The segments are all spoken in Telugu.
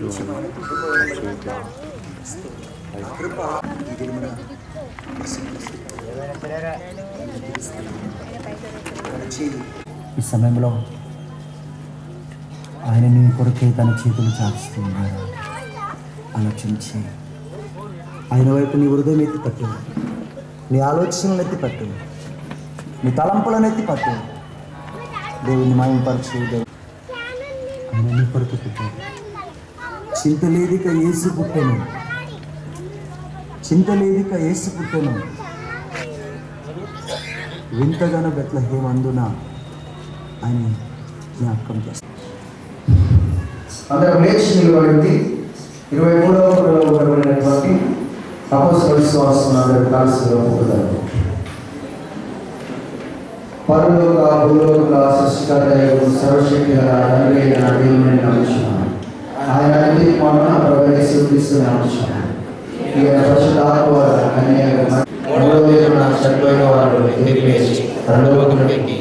కృప ఈ దినమున చేయి. ఈ సమయంలో ఆయన నీ కొరకే తన చేతులు చాచుతూ ఉన్నాడు ఆలోచించి ఆయన వైపు నీ హృదయం ఎత్తి పట్టు నీ ఆలోచనలు ఎత్తి పట్టు నీ తలంపులను ఎత్తి పట్టు దేవుని మాయపరచు దేవుడు ఆయన నీ కొరకు పుట్టాడు చింత లేదిక ఏసు పుట్టాను చింత లేదిక ఏసు పుట్టాను వింతగాన బెట్ల హేమందున ఆయన జ్ఞాపకం చేస్తాడు అందరం లేచి నిలబడింది ఇరవై మూడవ ఉండబడినటువంటి అపోసల విశ్వాసం అందరూ కలిసి ఒప్పుకుంటారు పరులోక భూలోక సృష్టికర్తయు సర్వశక్తి గల తండ్రి అయిన దేవుని నమ్ముచున్నాను ఆయన అన్ని మన ప్రవేశ క్రీస్తుని నమ్ముచున్నాను ఈయన పరిశుద్ధాత్మ వల్ల కన్యక మూడవ రోజున చనిపోయిన వారు తిరిగి లేచి పరలోకమునికి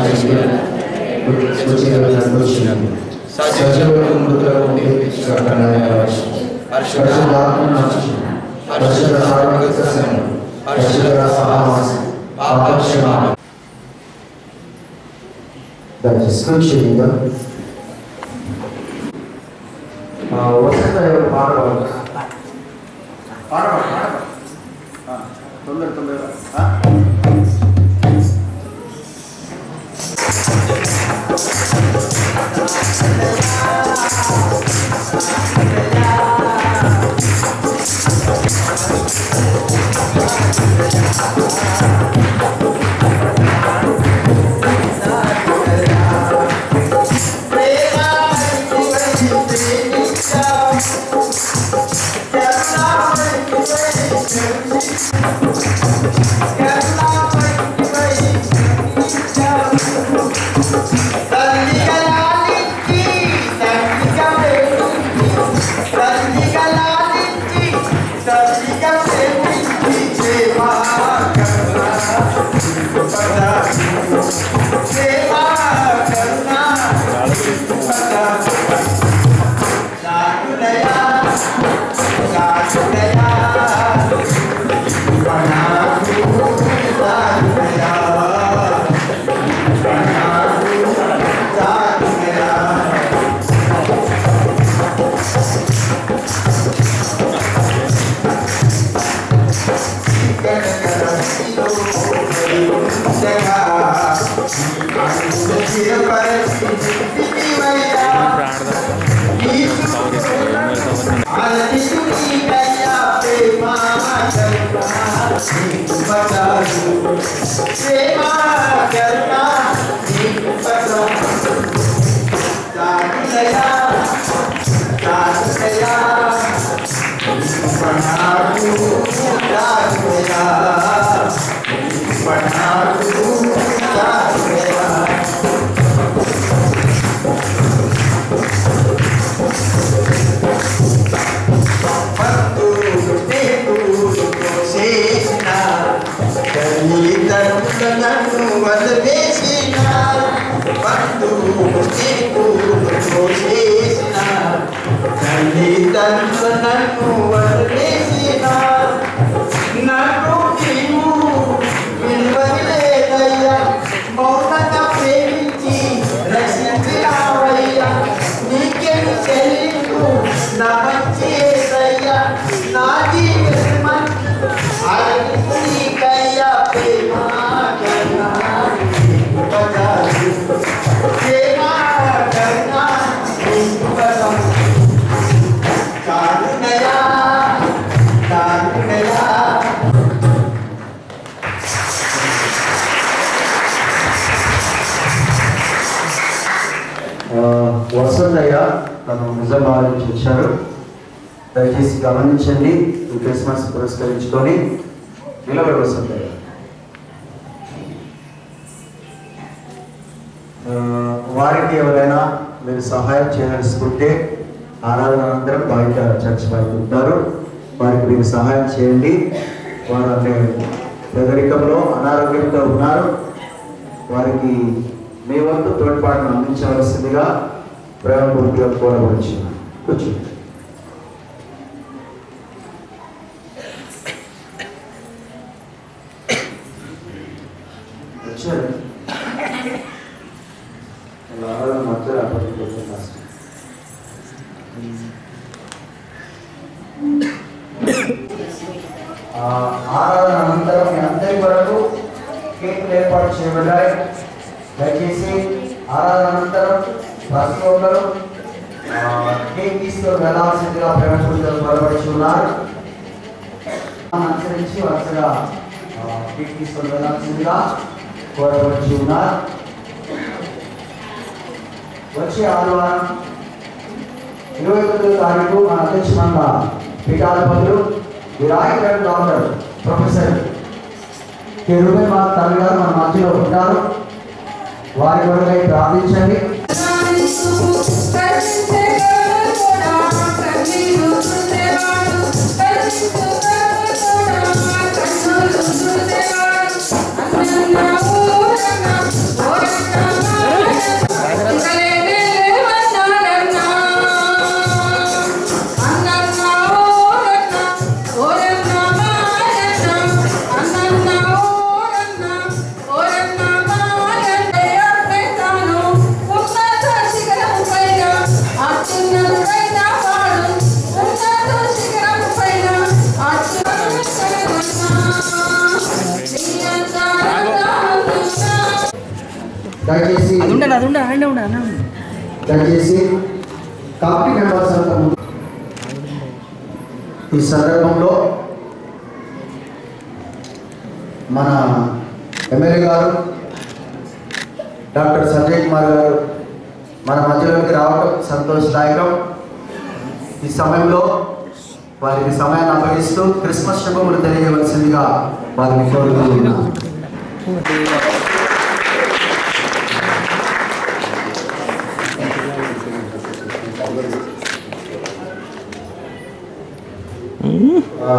సూచనలు అనుభవించినాను సజీవులకు మృతులకు తీర్పించవచ్చు పరిశుద్ధాత్మ నమ్ముచున్నాను పరిశుద్ధ సార్వత్రిక సంఘం పరిశుద్ధ సహవాసం పాపక్షమాపణ దయచేసి కూర్చొని వసంత ఎవరు పాట పాడవాలి తొందర తొందరగా వసంతయ్య తను నిజామాబాద్ నుంచి వచ్చారు దయచేసి గమనించండి ఈ క్రిస్మస్ పురస్కరించుకొని నిలబడి వసంతయ్య ఆ, వారికి ఎవరైనా మీరు సహాయం చేయాల్సుకుంటే ఆరాధన అనంతరం బయట చర్చ్ బయట ఉంటారు వారికి మీరు సహాయం చేయండి వారు అంటే పేదరికంలో అనారోగ్యంతో ఉన్నారు వారికి మీ వంతు తోడ్పాటును అందించవలసిందిగా ప్రేమపూర్తిగా కోరవచ్చు కూర్చోండి మధ్య అప్పటికి కొంచెం కష్టం ఆ, ఆరాధన అనంతరం మీ అందరి వరకు కేకులు ఏర్పాటు చేయబడ్డాయి దయచేసి ఆరాధన అనంతరం ప్రతి ఒక్కరు ఆ, కేక్ తీసుకొని వెళ్ళాల్సిందిగా ప్రేమ పూజలు త్వరపడిచి ఉన్నారు అనుసరించి వరుసగా ఆ, కేక్ తీసుకొని వెళ్ళాల్సిందిగా కోరబడిచి ఉన్నారు వచ్చే ఆదివారం ఇరవై తొమ్మిదో తారీఖు మన అధ్యక్ష మండల పీఠాధిపతులు విరాయకుడు డాక్టర్ ప్రొఫెసర్ కె రూపేన్ మా తల్లి గారు మన మధ్యలో ఉంటారు వారి కొరకై ప్రార్థించండి దయచేసి అది ఉండండి అది ఉండండి అనండి ఉండండి అనండి దయచేసి కమిటీ మెంబర్స్ అంతా ముందు. ఈ సందర్భంలో మన ఎమ్మెల్యే గారు డాక్టర్ సంజయ్ కుమార్ గారు మన మధ్యలోకి రావడం సంతోషదాయకం ఈ సమయంలో వారికి సమయాన్ని అప్పగిస్తూ క్రిస్మస్ శుభములు తెలియవలసిందిగా వారిని కోరుతూ ఉన్నాను ఆ,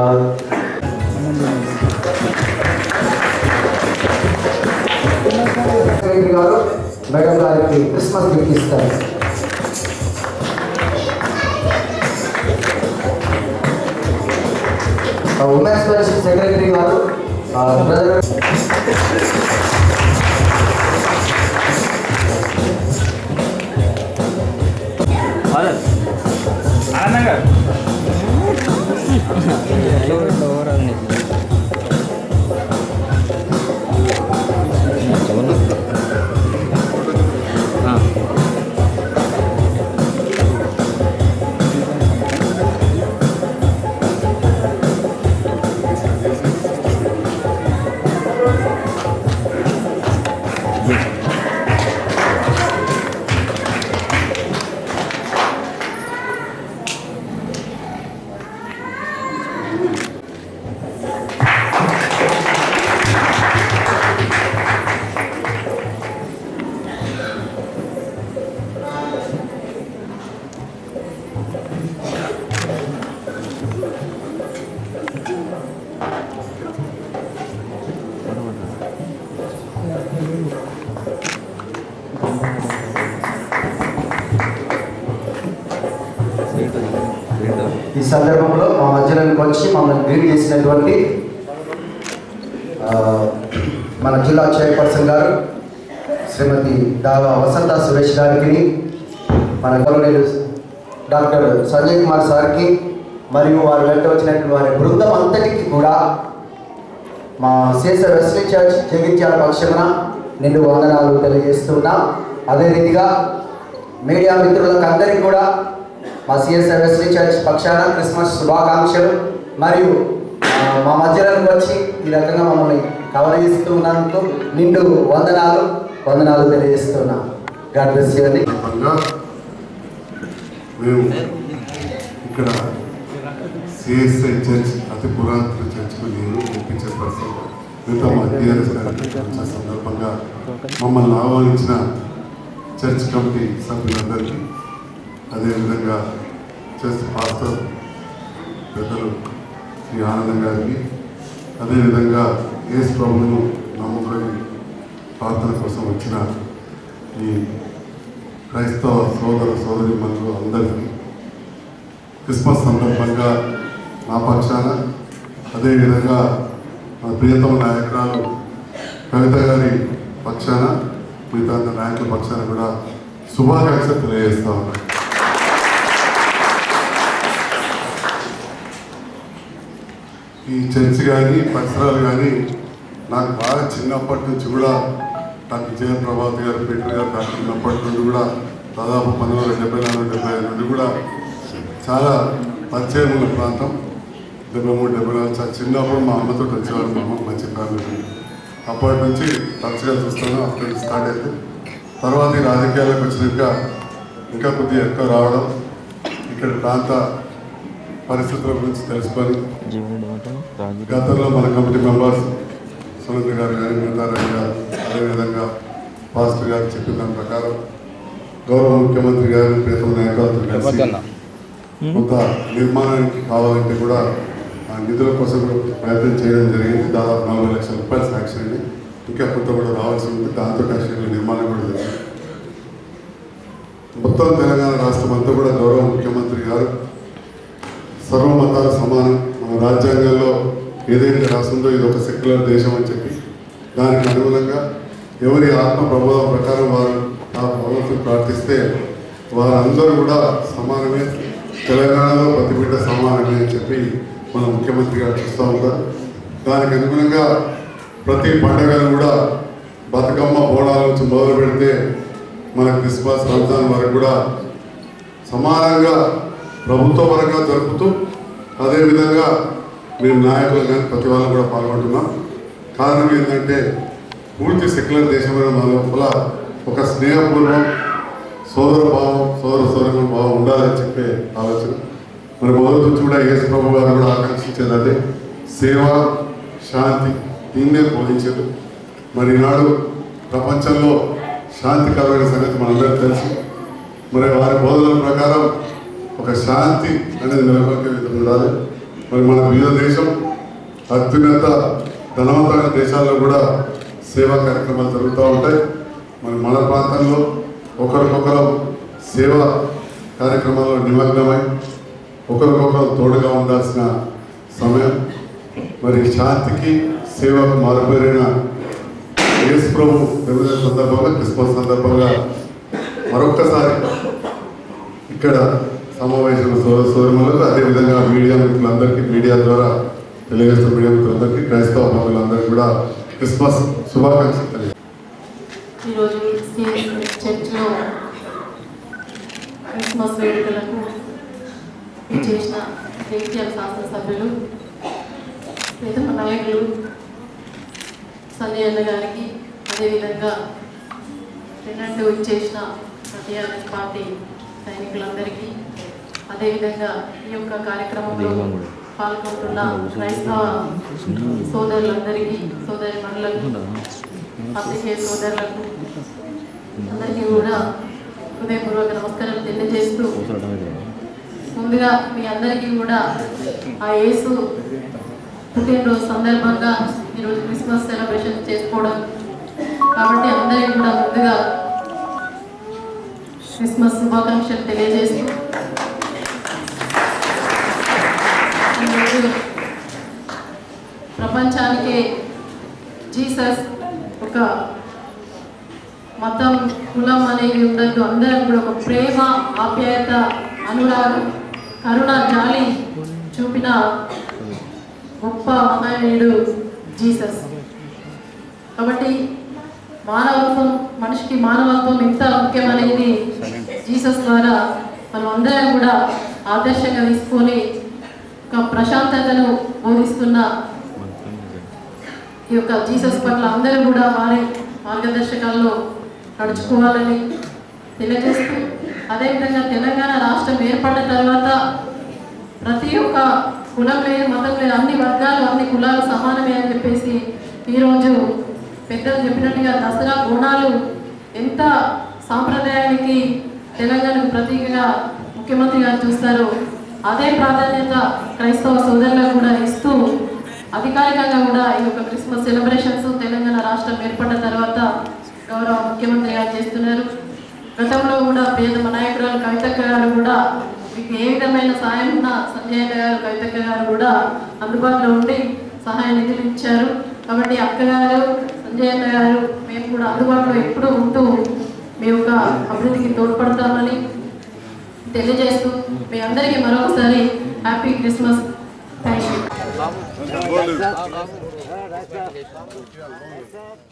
సెక్రటరీ గారు మేడం గారికి క్రిస్మస్ గిఫ్ట్ ఇస్తారు ఆ, ఉమెన్స్ పరిషత్ సెక్రటరీ గారు ఆ, బ్రదర్ ఆనందంగా ఈ సందర్భంలో మా మధ్యలోకి వచ్చి మమ్మల్ని గ్రీట్ చేసినటువంటి ఆ, మన జిల్లా చైర్పర్సన్ గారు శ్రీమతి దావా వసంత సురేష్ గారికి మన గౌరవనీయులు డాక్టర్ సంజయ్ కుమార్ సార్కి మరియు వారు వెంట వచ్చినటువంటి వారి బృందం అంతటికి కూడా మా శేష వెస్లీ చర్చ్ జగిత్యాల పక్షమున నిండు వందనాలు తెలియజేస్తున్నాం అదే రీతిగా మీడియా మిత్రులకు అందరికీ కూడా మా సిఎస్ఆర్ వెస్లీ చర్చ్ పక్షాన క్రిస్మస్ శుభాకాంక్షలు మరియు ఆ, మా మధ్యలోకి వచ్చి ఈ రకంగా మమ్మల్ని కవర్ చేస్తున్నందుకు నిండు వందనాలు వందనాలు తెలియజేస్తున్నాం గాడ్ బ్లెస్ యూ అండి సందర్భంగా మేము ఇక్కడ సిఎస్ఐ చర్చ్ అతి పురాతన చర్చ్కు నేను ఒప్పించే పర్సన్ మిగతా మా టీఆర్ఎస్ గారికి వచ్చే సందర్భంగా మమ్మల్ని ఆహ్వానించిన చర్చ్ కమిటీ సభ్యులందరికీ అదేవిధంగా చర్చ్ పాస్టర్ పెద్దలు శ్రీ ఆనందం గారికి అదేవిధంగా ఏసు ప్రభువును నమ్ముకొని ప్రార్థన కోసం వచ్చిన ఈ క్రైస్తవ సోదర సోదరి మనులు అందరికీ క్రిస్మస్ సందర్భంగా నా పక్షాన అదేవిధంగా మా ప్రియతమ నాయకురాలు కవిత గారి పక్షాన మిగతా అందరి నాయకుల పక్షాన కూడా శుభాకాంక్షలు తెలియజేస్తా ఉన్నాను ఈ చర్చ్ కానీ పరిసరాలు కానీ నాకు బాగా చిన్నప్పటి నుంచి కూడా డాక్టర్ జయన్ ప్రభాత్ గారు పీటర్ గారు డాక్టర్ ఉన్నప్పటి నుండి కూడా దాదాపు పంతొమ్మిది వందల డెబ్బై నాలుగు డెబ్బై ఐదు నుండి కూడా చాలా పరిచయం ఉన్న ప్రాంతం డెబ్బై మూడు డెబ్బై నాలుగు చాలా చిన్నప్పుడు మా అమ్మతో వచ్చేవారు మా అమ్మ మంచి ఫ్యామిలీ అప్పటి నుంచి తరచుగా చూస్తాను అప్పటి నుంచి స్టార్ట్ అయితే తర్వాత ఈ రాజకీయాలకు వచ్చినాక ఇంకా కొద్దిగా ఎక్కువ రావడం ఇక్కడ ప్రాంత పరిస్థితుల గురించి తెలుసుకొని గతంలో మన కమిటీ మెంబర్స్ సురేంద్ర గారు కానీ మిగతా రవి గారు అదేవిధంగా పాస్టర్ గారు చెప్పిన దాని ప్రకారం గౌరవ ముఖ్యమంత్రి గారు ప్రీతం నాయకులతో కలిసి కొంత నిర్మాణానికి కావాలంటే కూడా ఆ నిధుల కోసం కూడా ప్రయత్నం చేయడం జరిగింది దాదాపు నలభై లక్షల రూపాయలు శాంక్షన్ అయింది ఇంకా కొంత కూడా రావాల్సి ఉంది దాంతో యాక్చువల్గా నిర్మాణం కూడా జరిగింది మొత్తం తెలంగాణ రాష్ట్రం అంతా కూడా గౌరవ ముఖ్యమంత్రి గారు సర్వమతాల సమానం మన రాజ్యాంగంలో ఏదైతే రాసిందో ఇది ఒక సెక్యులర్ దేశం అని చెప్పి దానికి అనుగుణంగా ఎవరి ఆత్మ ప్రబోధం ప్రకారం వారు ఆ భగవంతుని ప్రార్థిస్తే వారందరూ కూడా సమానమే తెలంగాణలో ప్రతి బిడ్డ సమానమే అని చెప్పి మన ముఖ్యమంత్రి గారు చూస్తూ ఉంటారు దానికి అనుగుణంగా ప్రతి పండుగను కూడా బతుకమ్మ బోనాల నుంచి మొదలు పెడితే మన క్రిస్మస్ రంజాన్ వరకు కూడా సమానంగా ప్రభుత్వ పరంగా జరుపుతూ అదేవిధంగా మేము నాయకులు కానీ ప్రతి వాళ్ళు కూడా పాల్గొంటున్నాం కారణం ఏంటంటే పూర్తి సెక్యులర్ దేశమైన మన లోపల ఒక స్నేహపూర్వం సోదర భావం సోదర సోదర భావం ఉండాలని చెప్పే ఆలోచన మరి మొదటి నుంచి కూడా యేసు ప్రభు గారు కూడా ఆకాంక్షించేది అదే సేవ శాంతి దీన్నే బోధించారు మరి ఈనాడు ప్రపంచంలో శాంతికరమైన సంగతి మనందరికీ తెలుసు మరి వారి బోధనల ప్రకారం ఒక శాంతి అనేది నెలకొల్పే విధంగా ఉండాలి మరి మన వివిధ దేశం అత్యున్నత ధనవంతమైన దేశాల్లో కూడా సేవా కార్యక్రమాలు జరుగుతూ ఉంటాయి మరి మన ప్రాంతంలో ఒకరికొకరు సేవా కార్యక్రమాల్లో నిమగ్నమై ఒకరికొకరు తోడుగా ఉండాల్సిన సమయం మరి శాంతికి సేవకు మారిపోయిన యేసు ప్రభు జన్మదిన సందర్భంగా క్రిస్మస్ సందర్భంగా మరొక్కసారి ఇక్కడ సమావేశం సోదర సోదరులకు అదేవిధంగా మీడియా మిత్రులందరికీ మీడియా ద్వారా తెలియజేస్తున్న మీడియా మిత్రులందరికీ క్రైస్తవ భావులందరికీ కూడా క్రిస్మస్ శుభాకాంక్షలు తెలియజేస్తాను ఈరోజు సిఎస్ చర్చ్లో క్రిస్మస్ వేడుకలకు చేసిన జగిత్యాల శాసనసభ్యులు ప్రథమ నాయకులు సంజయ్ అన్న గారికి అదేవిధంగా రెండు ఇచ్చేసిన టీఆర్ఎస్ పార్టీ సైనికులందరికీ అదేవిధంగా ఈ యొక్క కార్యక్రమంలో పాల్గొంటున్న క్రైస్తవ సోదరులందరికీ సోదరి మనులకు అతిశయ సోదరులకు అందరికీ కూడా హృదయపూర్వక నమస్కారాలు తెలియజేస్తూ ముందుగా మీ అందరికీ కూడా ఆ యేసు పుట్టినరోజు సందర్భంగా ఈరోజు క్రిస్మస్ సెలబ్రేషన్ చేసుకోవడం కాబట్టి అందరికీ కూడా ముందుగా క్రిస్మస్ శుభాకాంక్షలు తెలియజేస్తూ ఈరోజు ప్రపంచానికే జీసస్ ఒక మతం కులం అనేవి ఉండద్దు అందరం కూడా ఒక ప్రేమ ఆప్యాయత అనురాగం కరుణ జాలి చూపిన గొప్ప మహనీయుడు జీసస్ కాబట్టి మానవత్వం మనిషికి మానవత్వం ఎంత ముఖ్యమనేది జీసస్ ద్వారా మనం అందరం కూడా ఆదర్శంగా తీసుకొని ఒక ప్రశాంతతను బోధిస్తున్న ఈ యొక్క జీసస్ పట్ల అందరూ కూడా వారి మార్గదర్శకాల్లో నడుచుకోవాలని తెలియజేస్తూ అదేవిధంగా తెలంగాణ రాష్ట్రం ఏర్పడిన తర్వాత ప్రతి ఒక్క కులం లేదు మతం లేదు అన్ని వర్గాలు అన్ని కులాలు సమానమే అని చెప్పేసి ఈరోజు పెద్దలు చెప్పినట్టుగా దసరా గుణాలు ఎంత సాంప్రదాయానికి తెలంగాణకు ప్రతీకగా ముఖ్యమంత్రి గారు చూస్తారు అదే ప్రాధాన్యత క్రైస్తవ సోదరులకు కూడా ఇస్తూ అధికారికంగా కూడా ఈ యొక్క క్రిస్మస్ సెలబ్రేషన్స్ తెలంగాణ రాష్ట్రం ఏర్పడిన తర్వాత గౌరవ ముఖ్యమంత్రి గారు చేస్తున్నారు గతంలో కూడా పేద నాయకురాలు కవితక్క గారు కూడా మీకు ఏ విధమైన సహాయం ఉన్నా సంజయ్ అన్న గారు కవితక్క గారు కూడా అందుబాటులో ఉండి సహాయ నిధులు ఇచ్చారు కాబట్టి అక్క గారు సంజయ్ అన్న గారు మేము కూడా అందుబాటులో ఎప్పుడూ ఉంటూ మీ యొక్క అభివృద్ధికి తోడ్పడతామని తెలియజేస్తూ మీ అందరికీ మరొకసారి హ్యాపీ క్రిస్మస్ థ్యాంక్ యూ